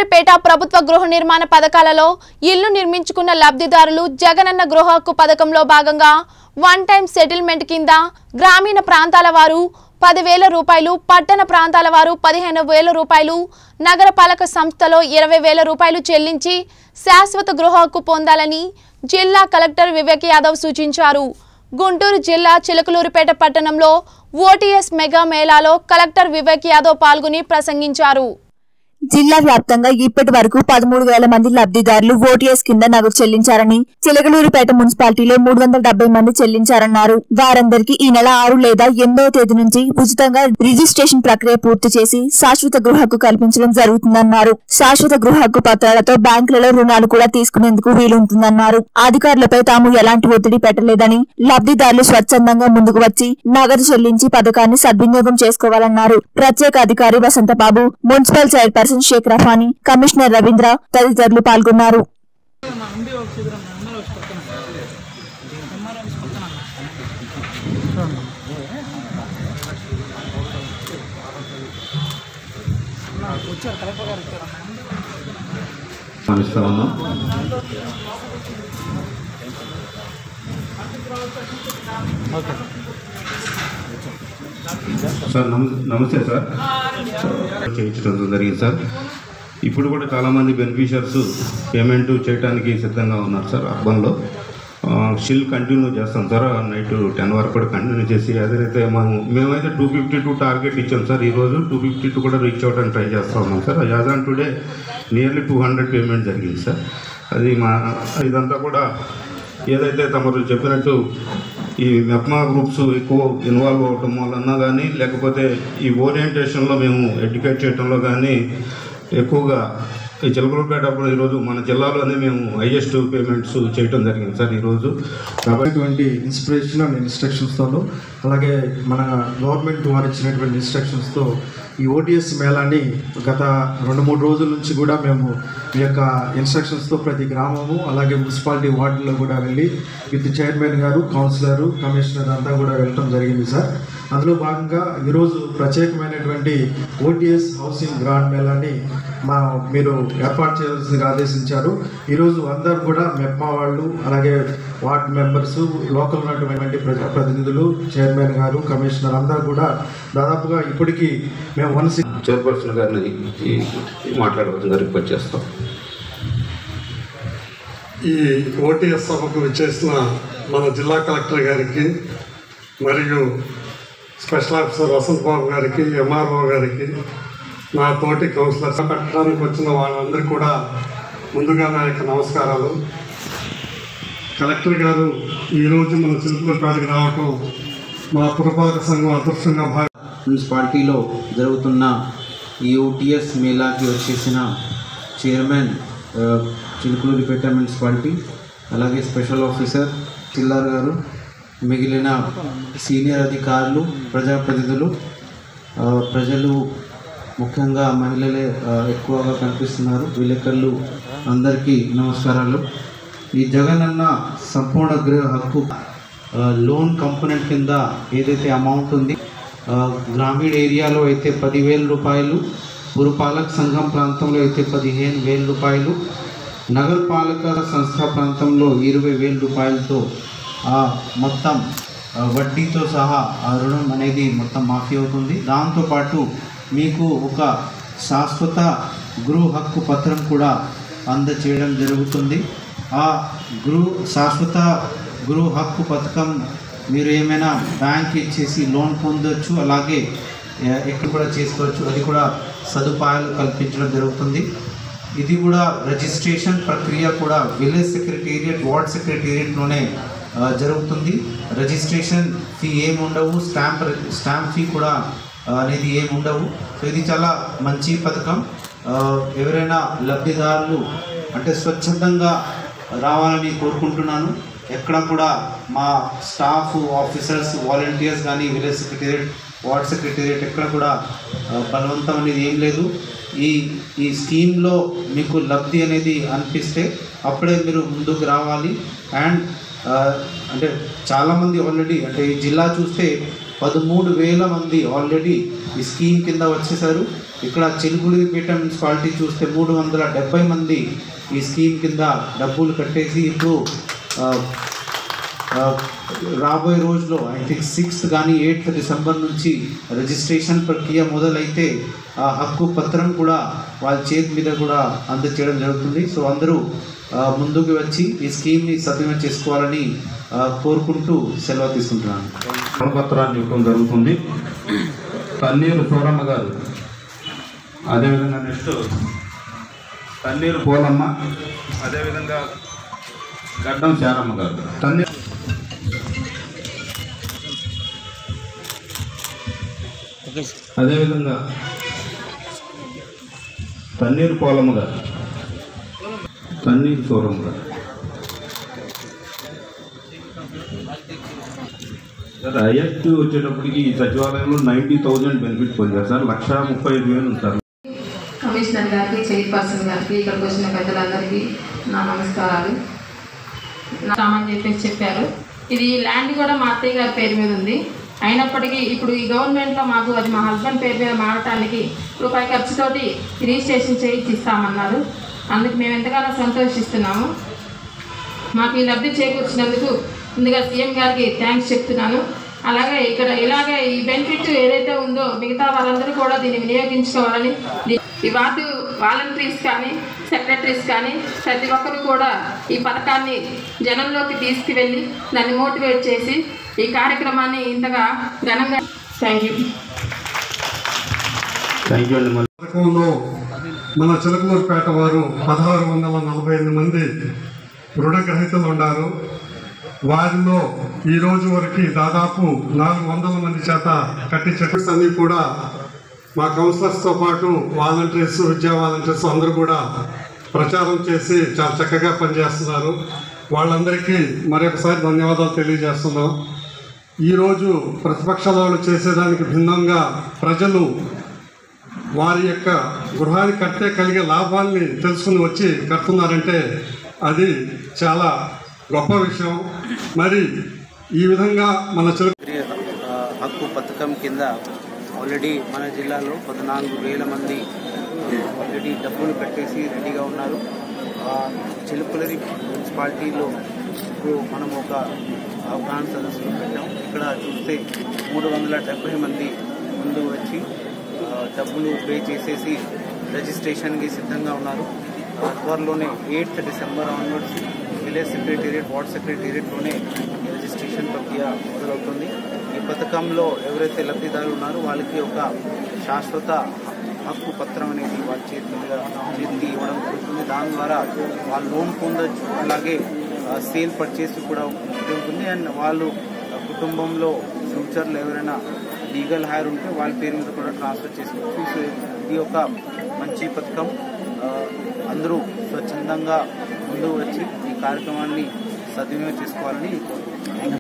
చిలకలూరిపేట ప్రభుత్వ గృహ నిర్మాణ పథకాలలో ఇల్లు నిర్మించుకున్న లబ్ధిదారులు జగనన్న గృహ హక్కు పథకంలో భాగంగా వన్ టైం సెటిల్మెంట్ కింద గ్రామీణ ప్రాంతాల వారు పదివేల రూపాయలు పట్టణ ప్రాంతాల వారు పదిహేను వేల రూపాయలు నగరపాలక సంస్థలో ఇరవై వేల రూపాయలు చెల్లించి శాశ్వత గృహ హక్కు పొందాలని జిల్లా కలెక్టర్ వివేక్ యాదవ్ సూచించారు గుంటూరు జిల్లా చిలకలూరిపేట పట్టణంలో ఓటీఎస్ మెగా మేళాలో కలెక్టర్ వివేక్ యాదవ్ పాల్గొని ప్రసంగించారు జిల్లా వ్యాప్తంగా ఇప్పటి వరకు పదమూడు వేల మంది లబ్ధిదారులు ఓటీఎస్ కింద నగదు చెల్లించారని చిలకలూరుపేట మున్సిపాలిటీలో మూడు వందల డెబ్బై మంది చెల్లించారన్నారు వారందరికీ ఈ నెల ఆరు లేదా ఎనిమిదవ తేదీ నుంచి ఉచితంగా రిజిస్ట్రేషన్ ప్రక్రియ పూర్తి చేసి శాశ్వత గృహ హక్కు కల్పించడం జరుగుతుందన్నారు శాశ్వత గృహ హక్కు పత్రాలతో బ్యాంకులలో రుణాలు కూడా తీసుకునేందుకు వీలుంటుందన్నారు అధికారులపై తాము ఎలాంటి ఒత్తిడి పెట్టలేదని లబ్ధిదారులు స్వచ్ఛందంగా ముందుకు వచ్చి నగదు చెల్లించి పథకాన్ని సద్వినియోగం చేసుకోవాలన్నారు ప్రత్యేక అధికారి Vasantha Babu municipal chairperson Shaik Rafani commissioner Ravindra తదితరులు పాల్గొన్నారు నమస్తా ఉన్నాం సార్ నమస్తే నమస్తే సార్ చేయించడం జరిగింది సార్ ఇప్పుడు కూడా చాలామంది బెనిఫిషియర్స్ పేమెంట్ చేయడానికి సిద్ధంగా ఉన్నారు సార్ అర్బన్లో షిల్ కంటిన్యూ చేస్తాం సార్ నైట్ టెన్ వరకు కూడా కంటిన్యూ చేసి అదైతే మనం మేమైతే టూ ఫిఫ్టీ టూ టార్గెట్ ఇచ్చాం సార్ ఈరోజు టూ ఫిఫ్టీ టూ కూడా రీచ్ అవ్వడానికి ట్రై చేస్తూ ఉన్నాం sir as on today nearly two hundred payment జరిగింది సార్ అది మా ఇదంతా కూడా ఏదైతే తమరు చెప్పినట్టు ఈ మెప్మా గ్రూప్స్ ఎక్కువ ఇన్వాల్వ్ అవటం వలన కానీ లేకపోతే ఈ ఓరియంటేషన్లో మేము ఎడ్యుకేట్ చేయడంలో కానీ ఎక్కువగా ఈ చిలకలూరుపేట అప్పుడు ఈరోజు మన జిల్లాలోనే మేము హైయెస్ట్ పేమెంట్స్ చేయడం జరిగింది సార్ ఈరోజు కాబట్టి ఇటువంటి ఇన్స్పిరేషన్ అండ్ ఇన్స్ట్రక్షన్స్తోను అలాగే మన గవర్నమెంట్ వారు ఇచ్చినటువంటి ఇన్స్ట్రక్షన్స్తో ఈ ఓటీఎస్ మేళాన్ని గత రెండు మూడు రోజుల నుంచి కూడా మేము ఈ యొక్క ఇన్స్ట్రక్షన్స్తో ప్రతి గ్రామము అలాగే మున్సిపాలిటీ వార్డులో కూడా వెళ్ళి with chairman garu councillor commissioner అంతా కూడా వెళ్ళటం జరిగింది సార్ అందులో భాగంగా ఈరోజు ప్రత్యేకమైనటువంటి ఓటీఎస్ హౌసింగ్ గ్రాండ్ మేళాన్ని మా మీరు ఏర్పాటు చేయాల్సిందిగా ఆదేశించారు ఈరోజు అందరు కూడా మెప్మా వాళ్ళు అలాగే వార్డ్ మెంబర్స్ లోకల్ ఉన్నటువంటి ప్రజాప్రతినిధులు చైర్మన్ గారు కమిషనర్ అందరూ కూడా దాదాపుగా ఇప్పటికీ మేము వన్ చైర్పర్సన్ గారిని ఈ మాట్లాడవలసిందిగా రిక్వెస్ట్ చేస్తాం ఈ ఓటీఎస్ సభకు విచ్చేసిన మన జిల్లా కలెక్టర్ గారికి మరియు స్పెషల్ ఆఫీసర్ వసంత్ బాబు గారికి ఎంఆర్ఓ గారికి నా తోటి కౌన్సిలర్స్ పెట్టడానికి వచ్చిన వాళ్ళందరికీ కూడా ముందుగా నా యొక్క నమస్కారాలు కలెక్టర్ గారు ఈరోజు మన చిలుకలపేటకి రావటం మా పురపాలక సంఘం అదృష్టంగా భావి మున్సిపాలిటీలో జరుగుతున్న ఈ ఓటీఎస్ మేళాకి వచ్చేసిన చైర్మన్ ఆ, చిలుకలూరిపేట మున్సిపాలిటీ అలాగే స్పెషల్ ఆఫీసర్ చిల్లార్ గారు మిగిలిన సీనియర్ అధికారులు ప్రజాప్రతినిధులు ఆ, ప్రజలు ముఖ్యంగా మహిళలే ఆ, ఎక్కువగా కనిపిస్తున్నారు విలేకరులు అందరికీ నమస్కారాలు ఈ జగనన్న సంపూర్ణ గృహ హక్కు ఆ, లోన్ కంపోనెంట్ కింద ఏదైతే అమౌంట్ ఉంది ఆ, గ్రామీణ ఏరియాలో అయితే పదివేల రూపాయలు పురపాలక సంఘం ప్రాంతంలో అయితే పదిహేను వేల రూపాయలు నగరపాలక సంస్థ ప్రాంతంలో ఇరవై వేల రూపాయలతో ఆ మొత్తం ఆ, వడ్డీతో సహా ఆ రుణం అనేది మొత్తం మాఫీ అవుతుంది దాంతోపాటు మీకు ఒక శాశ్వత గృహ హక్కు పత్రం కూడా అందచేయడం జరుగుతుంది ఆ గృహ శాశ్వత గృహ హక్కు పథకం మీరు ఏమైనా బ్యాంక్ ఇచ్చేసి లోన్ పొందొచ్చు అలాగే ఎ- ఎక్కడ కూడా చేసుకోవచ్చు అది కూడా సదుపాయాలు కల్పించడం జరుగుతుంది ఇది కూడా రిజిస్ట్రేషన్ ప్రక్రియ కూడా విలేజ్ సెక్రటేరియట్ వార్డ్ సెక్రటేరియట్లోనే ఆ, జరుగుతుంది రిజిస్ట్రేషన్ ఫీ ఏమి ఉండవు స్టాంప్ స్టాంప్ ఫీ కూడా ఆ, అనేది ఏమి ఉండవు సో ఇది చాలా మంచి పథకం ఆ, ఎవరైనా లబ్ధిదారులు అంటే స్వచ్ఛందంగా రావాలని కోరుకుంటున్నాను ఎక్కడ కూడా మా స్టాఫ్ ఆఫీసర్స్ వాలంటీర్స్ కానీ విలేజ్ సెక్రటేరియట్ వార్డ్ సెక్రటేరియట్ ఎక్కడ కూడా ఆ, బలవంతం అనేది ఏం లేదు ఈ ఈ స్కీమ్లో మీకు లబ్ధి అనేది అనిపిస్తే అప్పుడే మీరు ముందుకు రావాలి అండ్ ఆ, అంటే చాలామంది ఆల్రెడీ అంటే ఈ జిల్లా చూస్తే పదమూడు వేల మంది ఆల్రెడీ ఈ స్కీమ్ కింద వచ్చేసారు ఇక్కడ చిలుగులిపేట మున్సిపాలిటీ చూస్తే మూడు వందల డెబ్బై మంది ఈ స్కీమ్ కింద డబ్బులు కట్టేసి ఇప్పుడు ఆ, ఆ, రాబోయే రోజులో ఐ థింక్ సిక్స్త్ కానీ ఎయిత్ డిసెంబర్ నుంచి రిజిస్ట్రేషన్ ప్రక్రియ మొదలైతే ఆ హక్కు పత్రం కూడా వాళ్ళ చేతి మీద కూడా అందచేయడం జరుగుతుంది సో అందరూ ఆ, ముందుకు వచ్చి ఈ స్కీమ్ని సద్వినియోగం చేసుకోవాలని ఆ, కోరుకుంటూ సెలవు తీసుకుంటున్నాను రుణపత్రాన్ని ఇవ్వడం జరుగుతుంది తన్నీరు సూరమ్మ గారు అదేవిధంగా నెక్స్ట్ తన్నీరు పోలమ్మ అదేవిధంగా గడ్డం శారమ్మ గారు తన్నీరు అదేవిధంగా తన్నీరు పోలమ్మ గారు తన్నీరు సూరమ్మ గారు సార్ హైయెస్ట్ వచ్చేటప్పటికి ఈ సచివాలయంలో నైంటీ థౌజండ్ బెనిఫిట్ పొందారు సార్ లక్ష ముప్పై ఐదు వేలు ఉంది సార్ కమిషనర్ గారికి చైర్పర్సన్ గారికి ఇక్కడికి వచ్చిన పెద్దలందరికీ నా నమస్కారాలు రామని చెప్పేసి చెప్పారు ఇది ల్యాండ్ కూడా మా అత్తయ్య గారి పేరు మీద ఉంది అయినప్పటికీ ఇప్పుడు ఈ గవర్నమెంట్లో మాకు అది మా హస్బెండ్ పేరు మీద మారటానికి రూపాయి ఖర్చుతోటి రిజిస్ట్రేషన్ చేయించి ఇస్తామన్నారు అందుకు మేము ఎంతగానో సంతోషిస్తున్నాము మాకు ఈ లబ్ధి చేకూర్చినందుకు ముందుగా సీఎం గారికి థ్యాంక్స్ చెప్తున్నాను అలాగే ఇక్కడ ఇలాగే ఈ బెనిఫిట్ ఏదైతే ఉందో మిగతా వాళ్ళందరూ కూడా దీన్ని వినియోగించుకోవాలని దీ- ఈ వార్డు వాలంటీర్స్ కానీ సెక్రటరీస్ కానీ ప్రతి ఒక్కరూ కూడా ఈ పథకాన్ని జనంలోకి తీసుకువెళ్ళి దాన్ని మోటివేట్ చేసి ఈ కార్యక్రమాన్ని ఇంతగా ఘనంగా థ్యాంక్ యూ థ్యాంక్ యూ అండి మళ్ళీ పథకంలో మన చిలకలూరుపేట వారు పదహారు వందల నలభై ఎనిమిది మంది రుణగ్రహీతలు ఉన్నారు వారిలో ఈ రోజు వరకు దాదాపు నాలుగు వందల మంది చేత కట్టించే అన్ని కూడా మా కౌన్సిలర్స్తో పాటు వాలంటీర్స్ విద్యా వాలంటీర్స్ అందరూ కూడా ప్రచారం చేసి చాలా చక్కగా పనిచేస్తున్నారు వాళ్ళందరికీ మరొకసారి ధన్యవాదాలు తెలియజేస్తున్నాం ఈరోజు ప్రతిపక్షాల వాళ్ళు చేసేదానికి భిన్నంగా ప్రజలు వారి యొక్క గృహాన్ని కట్టే కలిగే లాభాల్ని తెలుసుకుని వచ్చి కడుతున్నారంటే అది చాలా గొప్ప విషయం మరి ఈ విధంగా మన చిలుక ఆ, హక్కు పథకం కింద ఆల్రెడీ మన జిల్లాలో పద్నాలుగు వేల మంది ఆల్రెడీ డబ్బులు కట్టేసి రెడీగా ఉన్నారు ఆ, చిలుకులరి మున్సిపాలిటీలో ఇప్పుడు మనం ఒక అవగాహన సదస్సులు పెట్టాం ఇక్కడ చూస్తే మూడు వందల డెబ్బై మంది ముందు వచ్చి ఆ, డబ్బులు పే చేసేసి రిజిస్ట్రేషన్కి సిద్ధంగా ఉన్నారు ఆ, త్వరలోనే eighth December onwards village secretariat ward సెక్రటేరియట్లోనే రిజిస్ట్రేషన్ ప్రక్రియ మొదలవుతుంది ఈ పథకంలో ఎవరైతే లబ్ధిదారులు ఉన్నారో వాళ్ళకి ఒక శాశ్వత హక్కు పత్రం అనేది వాళ్ళ చేతి మీద చేతికి ఇవ్వడం జరుగుతుంది దాని ద్వారా వాళ్ళు లోన్ పొందొచ్చు అలాగే సేల్ పర్చేస్ కూడా ఉంటుంది అండ్ వాళ్ళు ఆ, కుటుంబంలో ఫ్యూచర్లో ఎవరైనా లీగల్ హైర్ ఉంటే వాళ్ళ పేరు మీద కూడా ట్రాన్స్ఫర్ చేసుకోవచ్చు సో ఇది ఒక మంచి పథకం ఆ, అందరూ స్వచ్ఛందంగా ముందు వచ్చి ఈ కార్యక్రమాన్ని సద్వినియోగం చేసుకోవాలని